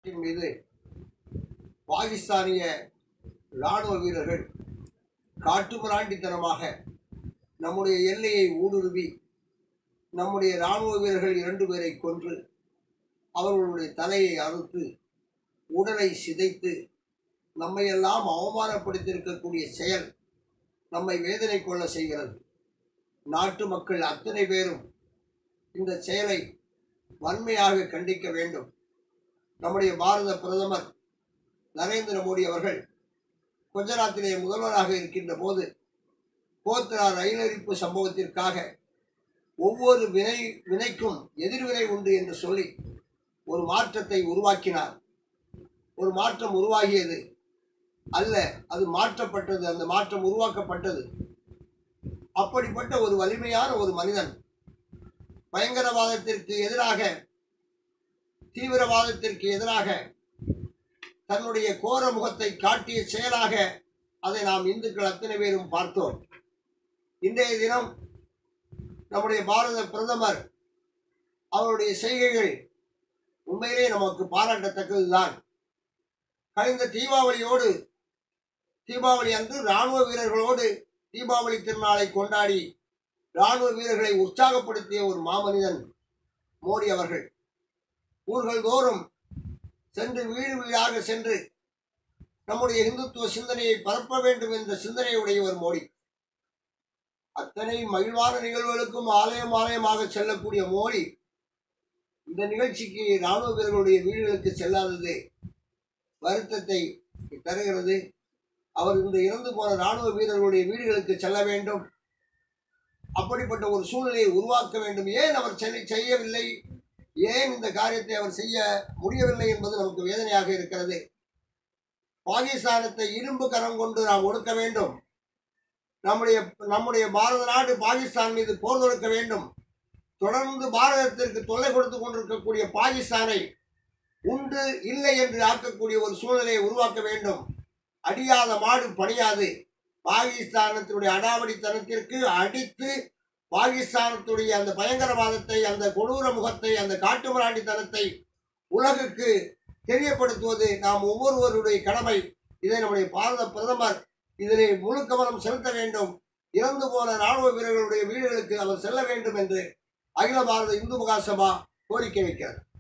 நாட்டின் மீது பாகிஸ்தானிய இராணுவ வீரர்கள் காட்டுமிராண்டித்தனமாக நம்முடைய எல்லையை ஊடுருவி நம்முடைய இராணுவ வீரர்கள் இரண்டு பேரை கொன்று அவர்களுடைய தலையை அறுத்து உடலை சிதைத்து நம்மையெல்லாம் அவமானப்படுத்தியிருக்கக்கூடிய செயல் நம்மை வேதனை கொள்ள செய்கிறது நாட்டு மக்கள் அத்தனை பேரும் இந்த செயலை வன்மையாக கண்டிக்க வேண்டும் நம்முடைய பாரத பிரதமர் நரேந்திர மோடி அவர்கள் குஜராத்திலே முதல்வராக இருக்கின்ற போது கோத்ரா ரயிலரிப்பு சம்பவத்திற்காக ஒவ்வொரு வினை வினைக்கும் எதிர்வினை உண்டு என்று சொல்லி ஒரு மாற்றத்தை உருவாக்கினார் ஒரு மாற்றம் உருவாகியது அல்ல அது மாற்றப்பட்டது அந்த மாற்றம் உருவாக்கப்பட்டது அப்படிப்பட்ட ஒரு வலிமையான ஒரு மனிதன் பயங்கரவாதத்திற்கு எதிராக தீவிரவாதத்திற்கு எதிராக தன்னுடைய கோர முகத்தை காட்டிய செயலாக அதை நாம் இந்துக்கள் அத்தனை பேரும் பார்த்தோம் இன்றைய தினம் நம்முடைய பாரத பிரதமர் அவருடைய செய்கைகள் உண்மையிலே நமக்கு பாராட்டத்தக்கதுதான் கழிந்த தீபாவளியோடு தீபாவளி அன்று இராணுவ வீரர்களோடு தீபாவளி திருநாளை கொண்டாடி இராணுவ வீரர்களை உற்சாகப்படுத்திய ஒரு மாமனிதன் மோடி அவர்கள் ஊர்கள் தோறும் சென்று வீடு வீடாக சென்று நம்முடைய இந்துத்துவ சிந்தனையை பரப்ப வேண்டும் என்ற சிந்தனையுடையவர் மோடி அத்தனை மகிழ்வான நிகழ்வுகளுக்கும் ஆலயம் ஆலயமாக செல்லக்கூடிய மோடி இந்த நிகழ்ச்சிக்கு இராணுவ வீரர்களுடைய வீடுகளுக்கு செல்லாதது வருத்தத்தை தருகிறது அவர் இந்த இறந்து போன இராணுவ வீரர்களுடைய வீடுகளுக்கு செல்ல வேண்டும் அப்படிப்பட்ட ஒரு சூழ்நிலையை உருவாக்க வேண்டும் ஏன் அவர் சென்னை செய்யவில்லை ஏன் இந்த காரியத்தை அவர் செய்ய முடியவில்லை என்பது நமக்கு வேதனையாக இருக்கிறது பாகிஸ்தானத்தை இரும்பு கரம் கொண்டு நாம் ஒடுக்க வேண்டும் நம்முடைய நம்முடைய பாரத நாடு பாகிஸ்தான் மீது போர் தொடுக்க வேண்டும் தொடர்ந்து பாரதத்திற்கு தொல்லை கொடுத்து கொண்டிருக்கக்கூடிய பாகிஸ்தானை உண்டு இல்லை என்று ஆக்கக்கூடிய ஒரு சூழ்நிலையை உருவாக்க வேண்டும் அடியாத மாடு பணியாது பாகிஸ்தானத்தினுடைய அடாவடித்தனத்திற்கு அடித்து பாகிஸ்தானத்துடைய அந்த பயங்கரவாதத்தை அந்த கொடூர முகத்தை அந்த காட்டுமிராண்டித்தனத்தை உலகுக்கு தெரியப்படுத்துவது நாம் ஒவ்வொருவருடைய கடமை இதை நம்முடைய பாரத பிரதமர் இதிலே முழு கவனம் செலுத்த வேண்டும் இறந்து போன ராணுவ வீரர்களுடைய வீடுகளுக்கு அவர் செல்ல வேண்டும் என்று அகில பாரத இந்து மகாசபா கோரிக்கை வைக்கிறது